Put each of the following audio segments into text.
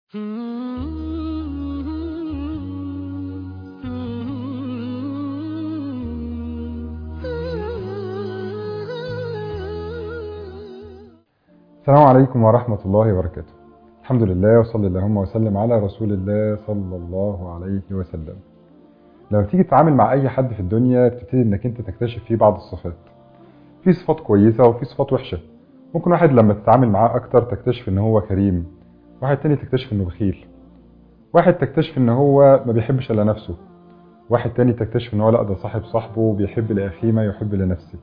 السلام عليكم ورحمة الله وبركاته الحمد لله وصلى اللهم وسلم على رسول الله صلى الله عليه وسلم لما تيجي تتعامل مع أي حد في الدنيا بتبتدي إنك أنت تكتشف فيه بعض الصفات في صفات كويسة وفي صفات وحشة ممكن واحد لما تتعامل معاه أكتر تكتشف إن هو كريم واحد تاني تكتشف إنه بخيل واحد تكتشف إن هو ما بيحبش إلا نفسه واحد تاني تكتشف إن هو لا ده صاحب صاحبه بيحب لأخيه ما يحب لنفسه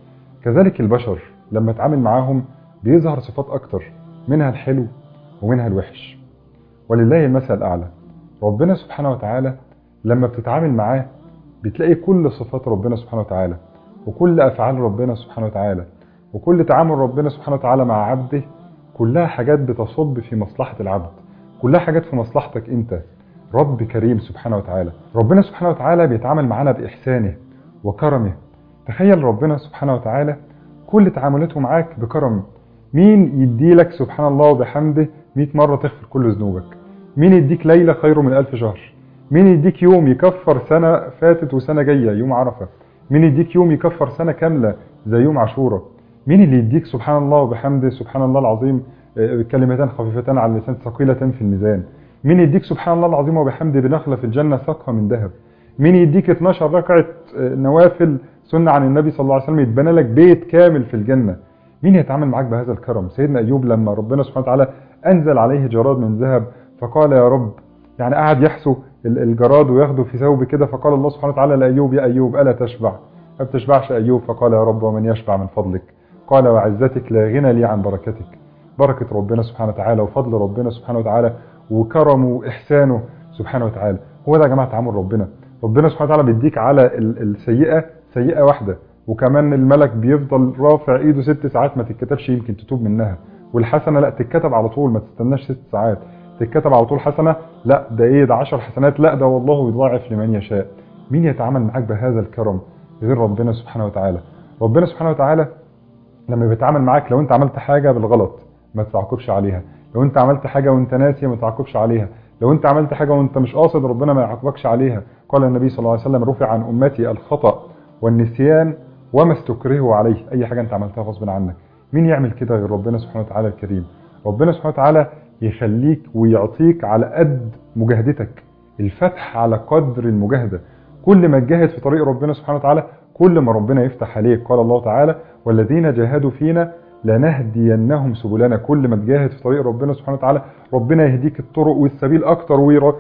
كذلك البشر لما تتعامل معاهم بيظهر صفات أكتر منها الحلو ومنها الوحش ولله المثل الأعلى ربنا سبحانه وتعالى لما بتتعامل معاه بتلاقي كل صفات ربنا سبحانه وتعالى وكل أفعال ربنا سبحانه وتعالى وكل تعامل ربنا سبحانه وتعالى مع عبده كلها حاجات بتصب في مصلحة العبد كلها حاجات في مصلحتك أنت رب كريم سبحانه وتعالى ربنا سبحانه وتعالى بيتعامل معانا بإحسانه وكرمه تخيل ربنا سبحانه وتعالى كل تعاملاته معاك بكرم مين يديلك سبحان الله وبحمده 100 مرة تغفر كل ذنوبك مين يديك ليلة خير من ألف شهر مين يديك يوم يكفر سنة فاتت وسنة جاية يوم عرفة مين يديك يوم يكفر سنة كاملة زي يوم عاشوراء مين اللي يديك سبحان الله وبحمده سبحان الله العظيم كلمتان خفيفتان على اللسان ثقيلتان في الميزان مين يديك سبحان الله العظيم وبحمده بنخلة في الجنة ساقها من ذهب مين يديك 12 ركعة نوافل سنة عن النبي صلى الله عليه وسلم يتبنى لك بيت كامل في الجنة مين يتعامل معاك بهذا الكرم سيدنا أيوب لما ربنا سبحانه وتعالى أنزل عليه جراد من ذهب فقال يا رب يعني قعد يحسو الجراد وياخده في ثوب كده فقال الله سبحانه وتعالى لأيوب يا أيوب ألا تشبع ما بتشبعش أيوب فقال يا رب ومن يشبع من فضلك قال وعزتك لا غنى لي عن بركتك بركة ربنا سبحانه وتعالى وفضل ربنا سبحانه وتعالى وكرمه وإحسانه سبحانه وتعالى هو ده يا جماعة تعامل ربنا ربنا سبحانه وتعالى بيديك على السيئة سيئة واحدة وكمان الملك بيفضل رافع ايده ست ساعات ما تتكتبش يمكن تتوب منها والحسنه لا تتكتب على طول ما تستناش ست ساعات تتكتب على طول حسنه لا ده ايه ده 10 حسنات لا ده والله يضاعف لمن يشاء مين يتعامل معاك بهذا الكرم غير ربنا سبحانه وتعالى ربنا سبحانه وتعالى لما بيتعامل معاك لو انت عملت حاجه بالغلط ما تعاقبش عليها لو انت عملت حاجه وانت ناسي ما تعاقبش عليها لو انت عملت حاجه وانت مش قاصد ربنا ما يعاقبكش عليها قال النبي صلى الله عليه وسلم رفع عن امتي الخطا والنسيان وما استكرهوا عليه اي حاجه انت عملتها غصب عنك مين يعمل كده غير ربنا سبحانه وتعالى الكريم ربنا سبحانه وتعالى يخليك ويعطيك على قد مجاهدتك الفتح على قدر المجاهده كل ما تجاهد في طريق ربنا سبحانه وتعالى كل ما ربنا يفتح عليك قال الله تعالى والذين جاهدوا فينا لنهدينهم سبلنا كل ما تجاهد في طريق ربنا سبحانه وتعالى ربنا يهديك الطرق والسبيل اكتر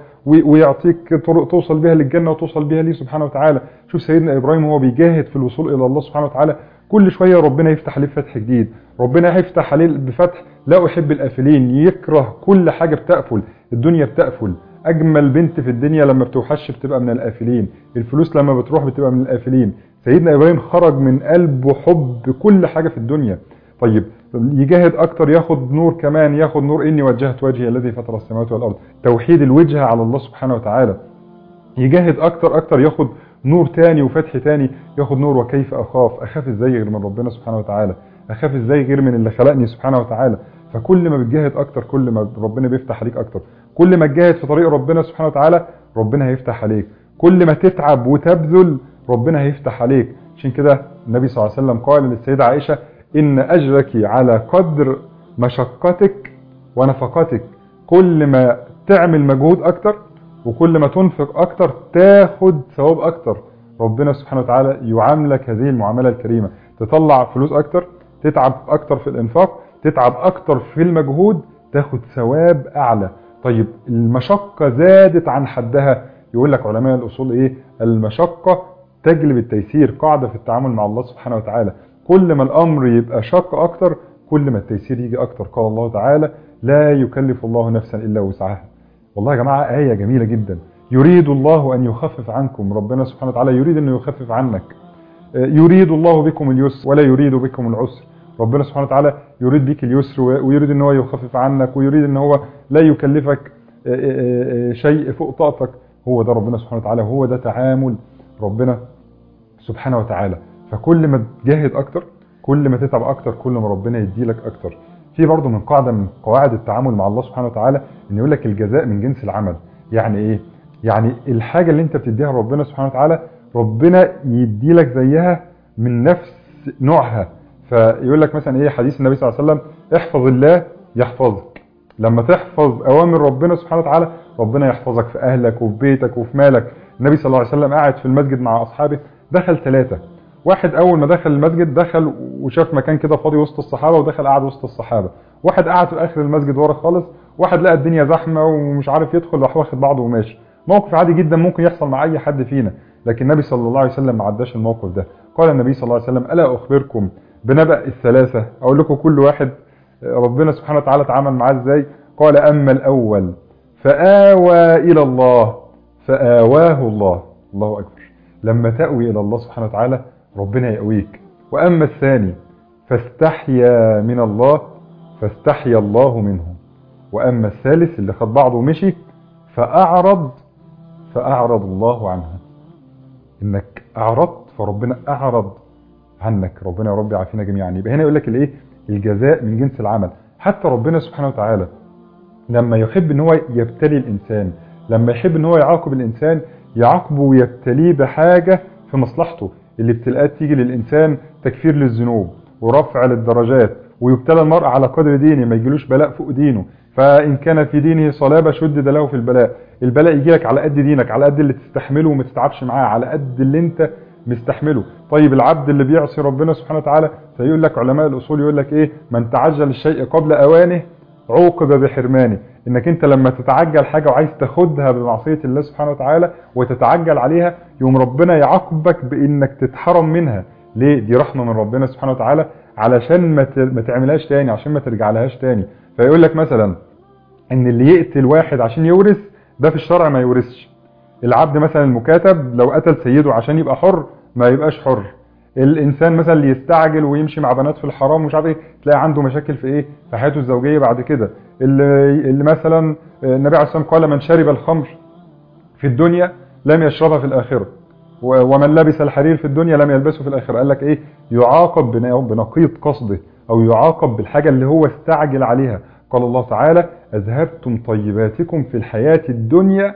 ويعطيك طرق توصل بها للجنة وتوصل بها ليه سبحانه وتعالى شوف سيدنا إبراهيم هو بيجاهد في الوصول إلى الله سبحانه وتعالى كل شوية ربنا يفتح عليه فتح جديد ربنا هيفتح عليه بفتح لا أحب الآفلين يكره كل حاجة بتقفل الدنيا بتقفل أجمل بنت في الدنيا لما بتوحش بتبقى من الآفلين الفلوس لما بتروح بتبقى من الآفلين سيدنا إبراهيم خرج من قلبه حب كل حاجة في الدنيا طيب يجاهد اكتر ياخد نور كمان ياخد نور اني وجهت وجهي الذي فطر السماوات والارض توحيد الوجهه على الله سبحانه وتعالى يجاهد اكتر اكتر ياخد نور تاني وفتح تاني ياخد نور وكيف اخاف اخاف ازاي غير من ربنا سبحانه وتعالى اخاف ازاي غير من اللي خلقني سبحانه وتعالى فكل ما بتجاهد اكتر كل ما ربنا بيفتح عليك اكتر كل ما تجاهد في طريق ربنا سبحانه وتعالى ربنا هيفتح عليك كل ما تتعب وتبذل ربنا هيفتح عليك عشان كده النبي صلى الله عليه وسلم قال للسيده عائشه إن أجرك على قدر مشقتك ونفقتك كل ما تعمل مجهود أكتر وكل ما تنفق أكتر تاخد ثواب أكتر ربنا سبحانه وتعالى يعاملك هذه المعاملة الكريمة تطلع فلوس أكتر تتعب أكتر في الإنفاق تتعب أكتر في المجهود تاخد ثواب أعلى طيب المشقة زادت عن حدها يقول لك علماء الأصول إيه المشقة تجلب التيسير قاعدة في التعامل مع الله سبحانه وتعالى كل ما الامر يبقى شق اكتر كل ما التيسير يجي اكتر قال الله تعالى لا يكلف الله نفسا الا وسعها والله يا جماعه ايه جميله جدا يريد الله ان يخفف عنكم ربنا سبحانه وتعالى يريد انه يخفف عنك يريد الله بكم اليسر ولا يريد بكم العسر ربنا سبحانه وتعالى يريد بك اليسر ويريد ان هو يخفف عنك ويريد ان هو لا يكلفك شيء فوق طاقتك هو ده ربنا سبحانه وتعالى هو ده تعامل ربنا سبحانه وتعالى فكل ما تجاهد اكتر كل ما تتعب اكتر كل ما ربنا يديلك اكتر في برضه من قاعده من قواعد التعامل مع الله سبحانه وتعالى ان يقول لك الجزاء من جنس العمل يعني ايه يعني الحاجه اللي انت بتديها لربنا سبحانه وتعالى ربنا يدي لك زيها من نفس نوعها فيقول لك مثلا ايه حديث النبي صلى الله عليه وسلم احفظ الله يحفظك لما تحفظ اوامر ربنا سبحانه وتعالى ربنا يحفظك في اهلك وفي بيتك وفي مالك النبي صلى الله عليه وسلم قاعد في المسجد مع اصحابه دخل ثلاثه واحد اول ما دخل المسجد دخل وشاف مكان كده فاضي وسط الصحابه ودخل قعد وسط الصحابه واحد قعد في اخر المسجد ورا خالص واحد لقى الدنيا زحمه ومش عارف يدخل راح واخد بعضه وماشي موقف عادي جدا ممكن يحصل مع اي حد فينا لكن النبي صلى الله عليه وسلم ما عداش الموقف ده قال النبي صلى الله عليه وسلم الا اخبركم بنبأ الثلاثه اقول لكم كل واحد ربنا سبحانه وتعالى تعامل معاه ازاي قال اما الاول فآوى الى الله فآواه الله الله اكبر لما تأوي الى الله سبحانه وتعالى ربنا يقويك واما الثاني فاستحيا من الله فاستحيا الله منه واما الثالث اللي خد بعضه ومشي فاعرض فاعرض الله عنه انك اعرضت فربنا اعرض عنك ربنا يا رب يعافينا جميعا يبقى هنا يقول لك الايه الجزاء من جنس العمل حتى ربنا سبحانه وتعالى لما يحب ان هو يبتلي الانسان لما يحب ان هو يعاقب الانسان يعاقبه ويبتليه بحاجه في مصلحته الابتلاءات تيجي للانسان تكفير للذنوب ورفع للدرجات ويبتلى المرء على قدر دينه ما يجيلوش بلاء فوق دينه فان كان في دينه صلابه شدد له في البلاء البلاء يجي لك على قد دينك على قد اللي تستحمله وما تتعبش معاه على قد اللي انت مستحمله طيب العبد اللي بيعصي ربنا سبحانه وتعالى فيقول لك علماء الاصول يقول لك ايه من تعجل الشيء قبل اوانه عوقب بحرمانه انك انت لما تتعجل حاجه وعايز تاخدها بمعصيه الله سبحانه وتعالى وتتعجل عليها يوم ربنا يعاقبك بانك تتحرم منها ليه دي رحمه من ربنا سبحانه وتعالى علشان ما ما تعملهاش تاني عشان ما ترجع لهاش تاني فيقول لك مثلا ان اللي يقتل واحد عشان يورث ده في الشرع ما يورثش العبد مثلا المكاتب لو قتل سيده عشان يبقى حر ما يبقاش حر الانسان مثلا اللي يستعجل ويمشي مع بنات في الحرام ومش عارف ايه تلاقي عنده مشاكل في ايه في حياته الزوجيه بعد كده اللي, اللي مثلا النبي عليه الصلاه والسلام قال من شرب الخمر في الدنيا لم يشربها في الاخره ومن لبس الحرير في الدنيا لم يلبسه في الاخره قال لك ايه يعاقب بنقيض قصده او يعاقب بالحاجه اللي هو استعجل عليها قال الله تعالى اذهبتم طيباتكم في الحياه الدنيا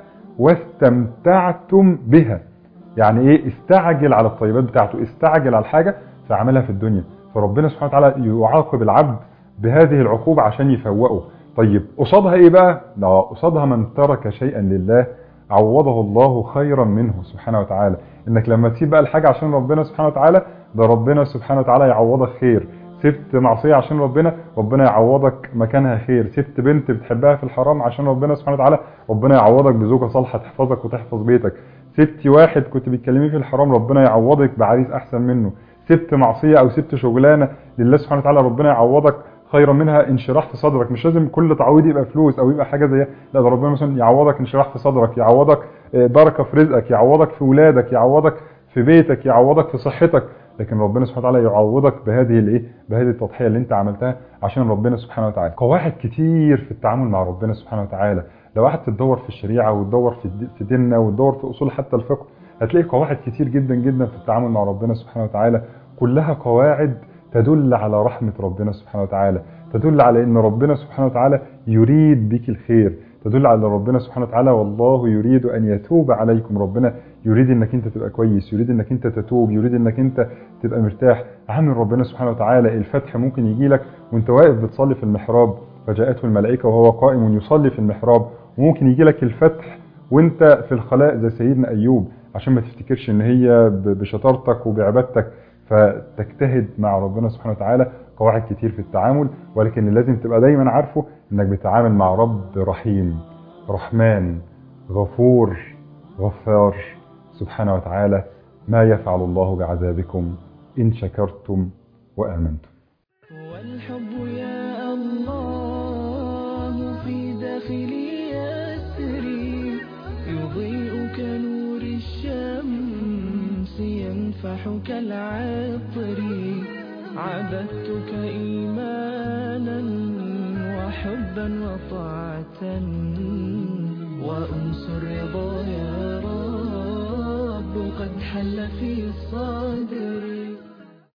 واستمتعتم بها يعني ايه استعجل على الطيبات بتاعته استعجل على الحاجه فعملها في الدنيا فربنا سبحانه وتعالى يعاقب العبد بهذه العقوبه عشان يفوقه طيب قصادها ايه بقى لا قصادها من ترك شيئا لله عوضه الله خيرا منه سبحانه وتعالى انك لما تسيب بقى الحاجه عشان ربنا سبحانه وتعالى ده ربنا سبحانه وتعالى يعوضك خير سبت معصيه عشان ربنا ربنا يعوضك مكانها خير سبت بنت بتحبها في الحرام عشان ربنا سبحانه وتعالى ربنا يعوضك بزوجه صالحه تحفظك وتحفظ بيتك سبت واحد كنت بتكلميه في الحرام ربنا يعوضك بعريس احسن منه سبت معصيه او سبت شغلانه لله سبحانه وتعالى ربنا يعوضك خيرا منها انشراح في صدرك مش لازم كل تعويض يبقى فلوس او يبقى حاجه زي لا ده ربنا مثلا يعوضك انشراح في صدرك يعوضك بركه في رزقك يعوضك في ولادك يعوضك في بيتك يعوضك في صحتك لكن ربنا سبحانه وتعالى يعوضك بهذه الايه بهذه التضحيه اللي انت عملتها عشان ربنا سبحانه وتعالى قواعد كتير في التعامل مع ربنا سبحانه وتعالى لو قعدت تدور في الشريعه وتدور في في ديننا وتدور في اصول حتى الفقه هتلاقي قواعد كتير جدا جدا في التعامل مع ربنا سبحانه وتعالى كلها قواعد تدل على رحمه ربنا سبحانه وتعالى تدل على ان ربنا سبحانه وتعالى يريد بك الخير تدل على ربنا سبحانه وتعالى والله يريد ان يتوب عليكم ربنا يريد انك انت تبقى كويس يريد انك انت تتوب يريد انك انت تبقى مرتاح عامل ربنا سبحانه وتعالى الفتح ممكن يجي لك وانت واقف بتصلي في المحراب فجاءته الملائكه وهو قائم يصلي في المحراب وممكن يجي لك الفتح وانت في الخلاء زي سيدنا ايوب عشان ما تفتكرش ان هي بشطارتك وبعبادتك فتجتهد مع ربنا سبحانه وتعالى قواعد كتير في التعامل ولكن اللي لازم تبقى دايما عارفه انك بتتعامل مع رب رحيم رحمن غفور غفار سبحانه وتعالى ما يفعل الله بعذابكم إن شكرتم وآمنتم والحب يا الله في داخلي يسري يضيء كنور الشمس ينفح كالعطر عبدتك إيمانا وحبا وطاعة وأنس الرضا يا رب قد حل في صدري